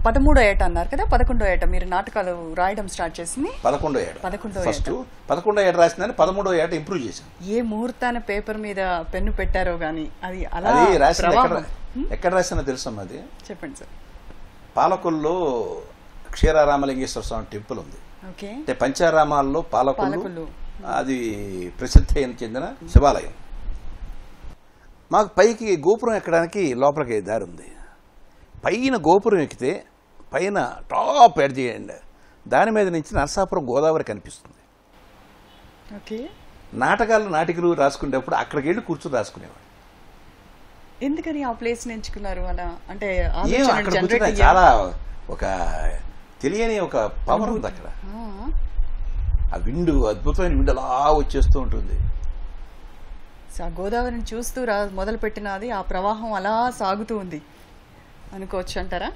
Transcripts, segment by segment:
పదమూడో ఏట అన్నారు కదా పదకొండో ఏట మీరు నాటకాలు రాయడం స్టార్ట్ చేసింది పదకొండో ఏట పదకొండో ఫస్ట్ పదకొండో ఏట రాసిందని పదమూడో ఏట ఇంప్రూవ్ చేశాను ఏ ముహూర్తాన పేపర్ మీద పెన్ను పెట్టారో గానీ అది అలా అది రాసింది ఎక్కడ ప్రవాహం ఎక్కడ రాసినా తెలుసమ్మా అది చెప్పండి సార్ పాలకొల్లో క్షీరారామలింగేశ్వర స్వామి టెంపుల్ ఉంది ఓకే అంటే పంచారామాల్లో పాలకొల్లు పాలకొల్లు. అది ప్రసిద్ధి అయిన చెందిన శివాలయం మాకు పైకి గోపురం ఎక్కడానికి లోపలికి దారి ఉంది పైన గోపురం ఎక్కితే పైన టాప్ ఎడ్జ్ చేయండి దాని మీద నుంచి నరసాపురం గోదావరి కనిపిస్తుంది ఓకే నాటకాలు నాటికలు రాసుకునేటప్పుడు అక్కడికి వెళ్ళి కూర్చొని రాసుకునేవాడు ఎందుకని ఆ ప్లేస్ ఎంచుకున్నారు అలా అంటే ఏం ఆలోచన అక్కడ జనరేట్ కూర్చుంటే చాలా ఒక తెలియని ఒక పవర్ ఉంది అక్కడ ఆ విండు అద్భుతమైన విండు అలా వచ్చేస్తూ ఉంటుంది ఆ గోదావరిని చూస్తూ రా మొదలు పెట్టినది ఆ ప్రవాహం అలా సాగుతూ ఉంది అనుకోవచ్చు అంటారా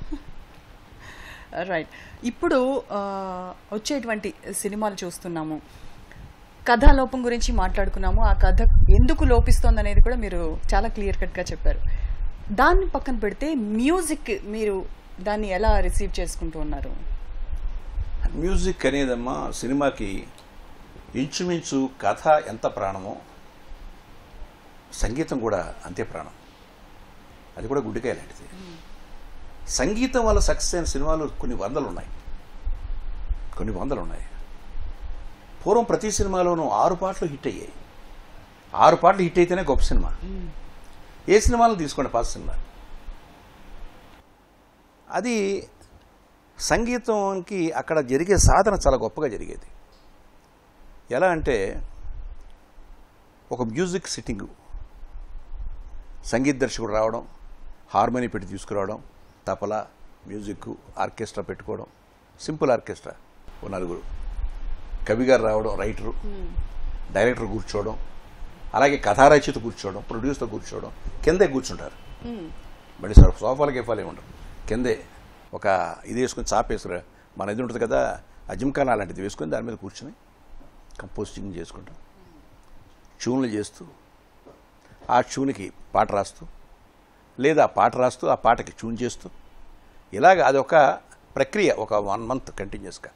రైట్ ఇప్పుడు ఆ, వచ్చేటువంటి సినిమాలు చూస్తున్నాము కథాలోపం గురించి మాట్లాడుకున్నాము ఆ కథ ఎందుకు లోపిస్తోంది అనేది కూడా మీరు చాలా క్లియర్ కట్గా చెప్పారు దాన్ని పక్కన పెడితే మ్యూజిక్ మీరు దాన్ని ఎలా రిసీవ్ చేసుకుంటూ ఉన్నారు మ్యూజిక్ అనేదమ్మా సినిమాకి ఇంచుమించు కథ ఎంత ప్రాణమో సంగీతం కూడా అంతే ప్రాణం అది కూడా గుడ్డికాయ లాంటిది సంగీతం వల్ల సక్సెస్ అయిన సినిమాలు కొన్ని వందలు ఉన్నాయి కొన్ని వందలు ఉన్నాయి పూర్వం ప్రతి సినిమాలోనూ ఆరు పాటలు హిట్ అయ్యాయి ఆరు పాటలు హిట్ అయితేనే గొప్ప సినిమా ఏ సినిమాలను తీసుకోండి పాత సినిమా అది సంగీతంకి అక్కడ జరిగే సాధన చాలా గొప్పగా జరిగేది ఎలా అంటే ఒక మ్యూజిక్ సిట్టింగు సంగీత దర్శకుడు రావడం హార్మోని పెట్టి తీసుకురావడం తపల మ్యూజిక్ ఆర్కెస్ట్రా పెట్టుకోవడం సింపుల్ ఆర్కెస్ట్రా ఓ నలుగురు కవి గారు రావడం రైటరు డైరెక్టర్ కూర్చోవడం అలాగే కథారచయిత కూర్చోవడం ప్రొడ్యూసర్ కూర్చోవడం కిందే కూర్చుంటారు మళ్ళీ సార్ సోఫాలకి ఇవ్వాలి ఉండరు కిందే ఒక ఇది వేసుకొని చాపేసుకురా మన ఇది ఉంటుంది కదా అజింఖానా లాంటిది వేసుకొని దాని మీద కూర్చొని కంపోజింగ్ చేసుకుంటాం ట్యూన్లు చేస్తూ ఆ ట్యూన్కి పాట రాస్తూ లేదా ఆ పాట రాస్తూ ఆ పాటకి ట్యూన్ చేస్తూ ఇలాగ అదొక ప్రక్రియ ఒక వన్ మంత్ కంటిన్యూస్గా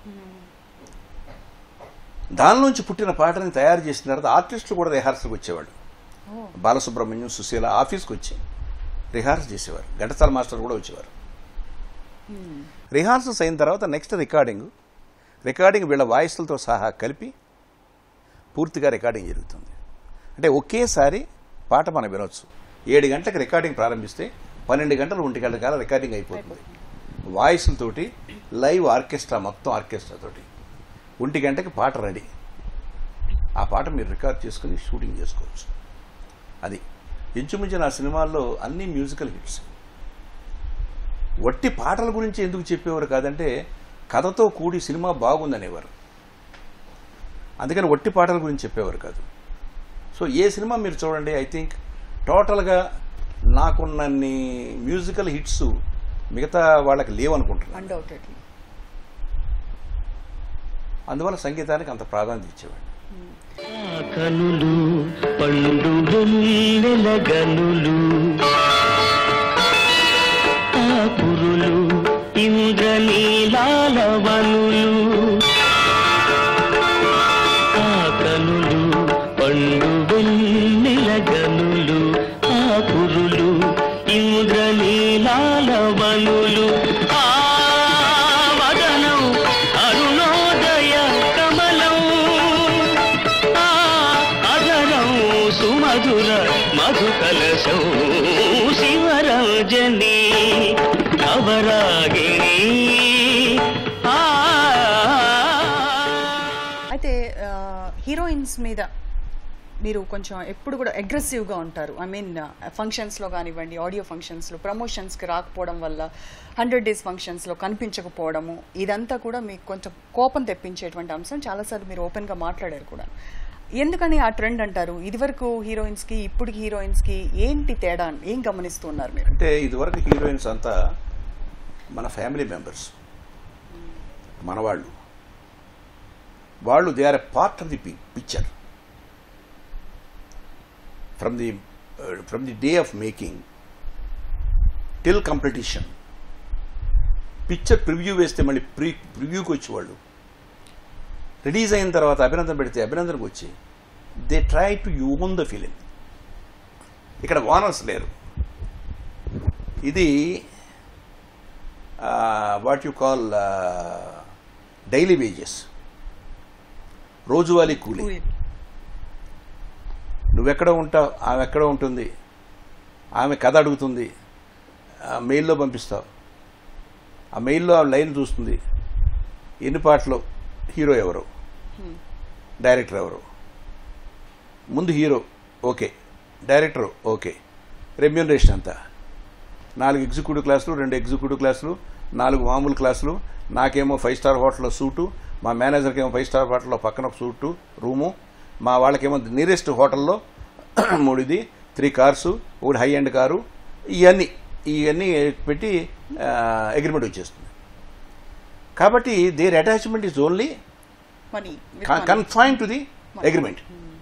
దాని నుంచి పుట్టిన పాటని తయారు చేసిన తర్వాత ఆర్టిస్టులు కూడా రిహార్సల్కి వచ్చేవాళ్ళు బాలసుబ్రహ్మణ్యం సుశీల ఆఫీస్కి వచ్చి రిహార్సల్ చేసేవారు ఘంటసాల మాస్టర్ కూడా వచ్చేవారు రిహార్సల్స్ అయిన తర్వాత నెక్స్ట్ రికార్డింగ్ రికార్డింగ్ వీళ్ళ వాయిస్లతో సహా కలిపి పూర్తిగా రికార్డింగ్ జరుగుతుంది అంటే ఒకేసారి పాట మనం వినొచ్చు ఏడు గంటలకు రికార్డింగ్ ప్రారంభిస్తే పన్నెండు గంటలు ఒంటి గంటల కాలం రికార్డింగ్ అయిపోతుంది వాయిస్లతోటి లైవ్ ఆర్కెస్ట్రా మొత్తం ఆర్కెస్ట్రా తోటి ఒంటి గంటకి పాట రెడీ ఆ పాట మీరు రికార్డ్ చేసుకుని షూటింగ్ చేసుకోవచ్చు అది ఇంచుమించు నా సినిమాల్లో అన్ని మ్యూజికల్ హిట్స్ వట్టి పాటల గురించి ఎందుకు చెప్పేవారు కాదంటే కథతో కూడి సినిమా బాగుందనేవారు అందుకని వట్టి పాటల గురించి చెప్పేవారు కాదు సో ఏ సినిమా మీరు చూడండి ఐ థింక్ టోటల్గా నాకున్నన్ని మ్యూజికల్ హిట్స్ మిగతా వాళ్ళకి లేవనుకుంటున్నాను అన్డౌటెడ్లీ అందువల్ల సంగీతానికి అంత ప్రాధాన్యత ఇచ్చేవాడిని ఆ కనులు పండు వెన్నెల గనులు ఆ కురులు ఇంద్రనీలాల వనులు ఆ కనులు పండు వెన్నెల గనులు ఆ కురులు ఇంద్రనీలాల వనులు ఆ వదనం అరుణోదయ కమలం ఆ అదరం సుమధుర మధుకలశం శివరంజని అవరాగిణి ఆ అయితే హీరోయిన్స్ మీద మీరు కొంచెం ఎప్పుడు కూడా అగ్రెసివ్గా ఉంటారు ఐ మీన్ ఫంక్షన్స్లో కానివ్వండి ఆడియో ఫంక్షన్స్లో ప్రమోషన్స్కి రాకపోవడం వల్ల హండ్రెడ్ డేస్ ఫంక్షన్స్లో కనిపించకపోవడము ఇదంతా కూడా మీకు కొంచెం కోపం తెప్పించేటువంటి అంశం చాలాసార్లు మీరు ఓపెన్గా మాట్లాడారు కూడా ఎందుకని ఆ ట్రెండ్ అంటారు ఇదివరకు హీరోయిన్స్కి ఇప్పుడు హీరోయిన్స్కి ఏంటి తేడా ఏం గమనిస్తూ ఉన్నారు మీరు అంటే ఇదివరకు హీరోయిన్స్ అంతా మన ఫ్యామిలీ మెంబర్స్ మనవాళ్ళు వాళ్ళు they are a part of the picture from the from the day of making till competition picture preview వేస్తే మళ్ళీ ప్రీ ప్రివ్యూకి వచ్చేవాళ్ళు రిలీజ్ అయిన తర్వాత అభినందన పెడితే అభినందనకు వచ్చి they try to use the film ఇక్కడ ఓనర్స్ లేరు ఇది what you call daily wages రోజువారీ కూలీ నువ్వెక్కడ ఉంటావు ఆమె ఎక్కడ ఉంటుంది ఆమె కథ అడుగుతుంది ఆ మెయిల్లో పంపిస్తావు ఆ మెయిల్లో ఆ లైన్ చూస్తుంది ఎన్ని పాటలు హీరో ఎవరు డైరెక్టర్ ఎవరు ముందు hero okay director okay remuneration అంతా నాలుగు ఎగ్జిక్యూటివ్ క్లాసులు రెండు ఎగ్జిక్యూటివ్ క్లాసులు నాలుగు మామూలు క్లాసులు నాకేమో ఫైవ్ స్టార్ హోటల్లో సూటు మా మేనేజర్కి ఏమో ఫైవ్ స్టార్ హోటల్లో పక్కన ఒక సూటు రూము మా వాళ్ళకేమో నియరెస్ట్ హోటల్లో మూడిది త్రీ కార్సు ఒకటి హై ఎండ్ కారు ఇవన్నీ ఇవన్నీ పెట్టి అగ్రిమెంట్ వచ్చేస్తుంది కాబట్టి their attachment is only money confine to the agreement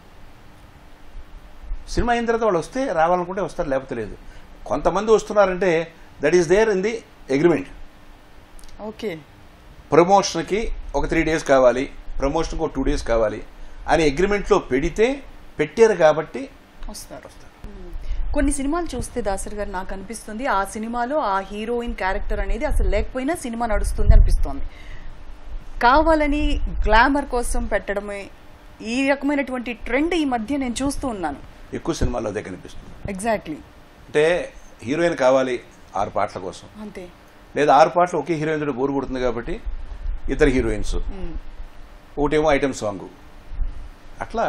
సినిమా అయిన తర్వాత వాళ్ళు వస్తే రావాలనుకుంటే వస్తారు లేకపోతే లేదు కొంతమంది వస్తున్నారంటే that is there in the agreement okay ప్రమోషన్కి ఒక త్రీ డేస్ కావాలి ప్రమోషన్కి ఒక టూ డేస్ కావాలి అని అగ్రిమెంట్లో పెడితే పెట్టారు కాబట్టి వస్తారు మ్మ్. కొన్ని సినిమాలు చూస్తే దాసరి గారు నాకు అనిపిస్తుంది ఆ సినిమాలో ఆ హీరోయిన్ క్యారెక్టర్ అనేది అసలు లేకపోయినా సినిమా నడుస్తుంది అనిపిస్తోంది కావాలని గ్లామర్ కోసం పెట్టడమే ఈ రకమైనటువంటి ట్రెండ్ ఈ మధ్య నేను చూస్తూ ఉన్నాను ఎక్కువ సినిమాల్లో అదే కనిపిస్తుంది ఎగ్జాక్ట్లీ అంటే హీరోయిన్ కావాలి ఆరు పాటల కోసం అంతే లేదా ఆరు పాటలు ఒకే హీరోయిన్ తోటి బోరు కొడుతుంది కాబట్టి ఇద్దరు హీరోయిన్స్ మ్మ్. ఒకటేమో ఐటమ్ సాంగ్ అట్లా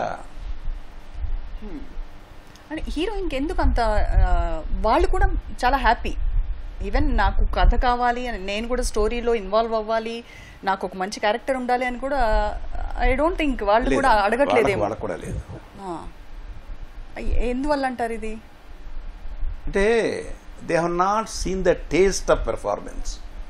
అని హీరోయిన్కి ఎందుకు అంత ఆ, వాళ్ళు కూడా చాలా హ్యాపీ ఈవెన్ నాకు కథ కావాలి అని నేను కూడా స్టోరీలో ఇన్వాల్వ్ అవ్వాలి నాకు ఒక మంచి క్యారెక్టర్ ఉండాలి అని కూడా ఐ డోంట్ థింక్ వాళ్ళు లేదు. కూడా అడగట్లేదేమో వాళ్ళకు- వాళ్ళకు కూడా లేదు ఆ. అయ్- ఎందువల్ల అంటారు ఇది అంటే they have not seen the taste of performance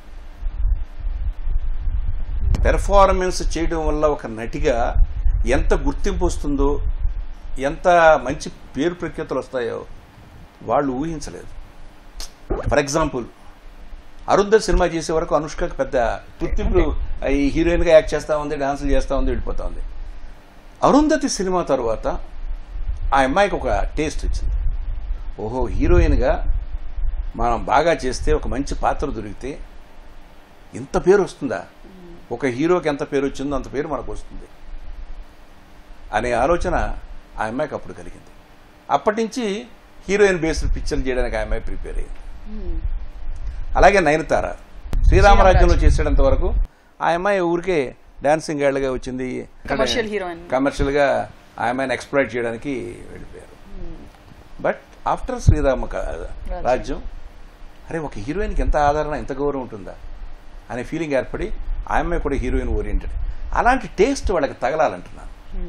performance చేయడం వల్ల ఒక నటిగా ఎంత గుర్తింపు వస్తుందో ఎంత మంచి పేరు ప్రఖ్యాతులు వస్తాయో వాళ్ళు ఊహించలేదు ఫర్ ఎగ్జాంపుల్ అరుంధర్ సినిమా చేసే వరకు అనుష్కకి పెద్ద గుర్తింపు ఈ హీరోయిన్గా యాక్ట్ చేస్తూ ఉంది డాన్సులు చేస్తూ ఉంది వెళ్ళిపోతా ఉంది అరుంధతి సినిమా తర్వాత ఆ అమ్మాయికి ఒక టేస్ట్ వచ్చింది ఓహో హీరోయిన్గా మనం బాగా చేస్తే ఒక మంచి పాత్ర దొరికితే ఇంత పేరు వస్తుందా ఒక హీరోకి ఎంత పేరు వచ్చిందో అంత పేరు మనకు వస్తుంది అనే ఆలోచన ఆ అమ్మాయికి అప్పుడు కలిగింది అప్పటి నుంచి హీరోయిన్ బేస్డ్ పిక్చర్లు చేయడానికి ఆ అమ్మాయి ప్రిపేర్ అయింది అలాగే నయనతార శ్రీరామరాజ్యంలో చేసేటంత వరకు ఆ అమ్మాయి ఊరికే డాన్సింగ్ గర్ల్గా వచ్చింది Commercial heroine. కమర్షియల్గా ఆ అమ్మాయిని ఎక్స్ప్లోయిట్ చేయడానికి వెళ్ళిపోయారు బట్ ఆఫ్టర్ శ్రీరామ క- రాజ్యం అరే ఒక హీరోయిన్కి ఎంత ఆదరణ ఎంత గౌరవం ఉంటుందా అనే ఫీలింగ్ ఏర్పడి ఆ అమ్మాయి కూడా హీరోయిన్ ఓరియంటెడ్ అలాంటి టేస్ట్ వాళ్ళకి తగలాలంటున్నాను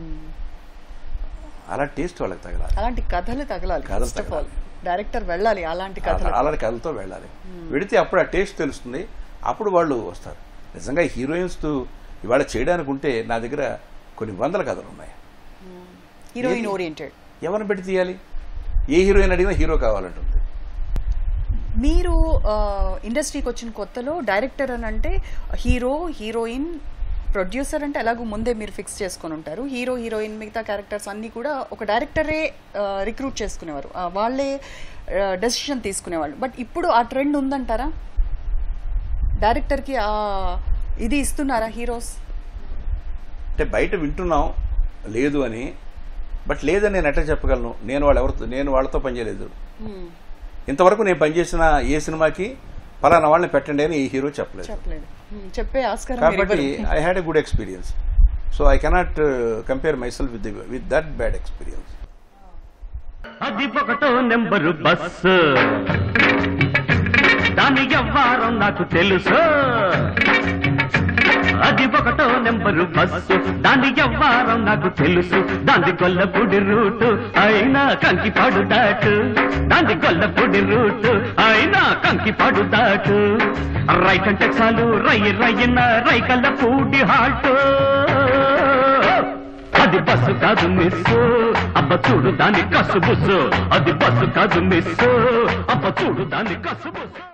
అలాంటి టేస్ట్ వాళ్ళకి తగలాలి అలాంటి కథలు తగలాలి కథలు ఫస్ట్ ఆఫ్ ఆల్ తగలాలి. డైరెక్టర్ వెళ్ళాలి అలాంటి కథలు అలా- అలాంటి కథలతో వెళ్ళాలి వెడితే అప్పుడు ఆ టేస్ట్ తెలుస్తుంది అప్పుడు వాళ్ళు వస్తారు నిజంగా హీరోయిన్స్ ఇవాళ చేయడానికి ఉంటే నా దగ్గర కొన్ని వందల కథలు ఉన్నాయి హీరోయిన్ ఏది? ఓరియంటెడ్ ఎవరిని పెట్టి తీయాలి ఏ హీరోయిన్ అడిగినా హీరో కావాలంటుంది మీరు ఆ, ఇండస్ట్రీకి వచ్చిన కొత్తలో డైరెక్టర్ అని అంటే హీరో హీరోయిన్ ప్రొడ్యూసర్ అంటే ఎలాగో ముందే మీరు ఫిక్స్ చేసుకొని ఉంటారు హీరో హీరోయిన్ మిగతా క్యారెక్టర్స్ అన్నీ కూడా ఒక డైరెక్టరే రిక్రూట్ చేసుకునేవారు ఆ, వాళ్ళే డెసిషన్ తీసుకునేవాళ్ళు బట్ ఇప్పుడు ఆ ట్రెండ్ ఉందంటారా డైరెక్టర్కి ఆ ఇది ఇస్తున్నారా హీరోస్ అంటే బయట వింటున్నాం లేదు అని బట్ లేదని నేను ఎట్లా చెప్పగలను నేను వాళ్ళు ఎవరితో నేను వాళ్ళతో పనిచేయలేదు ఇంతవరకు నేను పనిచేసిన ఏ సినిమాకి పలానా వాళ్ళని పెట్టండి అని ఈ హీరో చెప్పలేదు చెప్పలేదు Hmm, చెప్పే ఆస్కారం మీరు కాబట్టి ఇవ్వరు. I had a good experience so I cannot compare myself with with that bad experience అది ఒకటో నెంబరు బస్సు దాని వ్యవహారం నాకు తెలుసు అది ఒకటో నెంబరు బస్సు దాని వ్యవహారం నాకు తెలుసు దాని గొల్లపూడి రూటు అయినా కంకిపాడు దాటు దాని గొల్లపూడి రూటు అయినా కంకిపాడు దాటు రైట్ అంటే చాలు రై రయ్యన రైకల్ల పూడి హాటు అది బస్సు కాదు మిస్ అబ్బ చూడు దాని కసు బుస్సు అది బస్సు కాదు మిస్ అబ్బ చూడు దాని కసు బుస్సు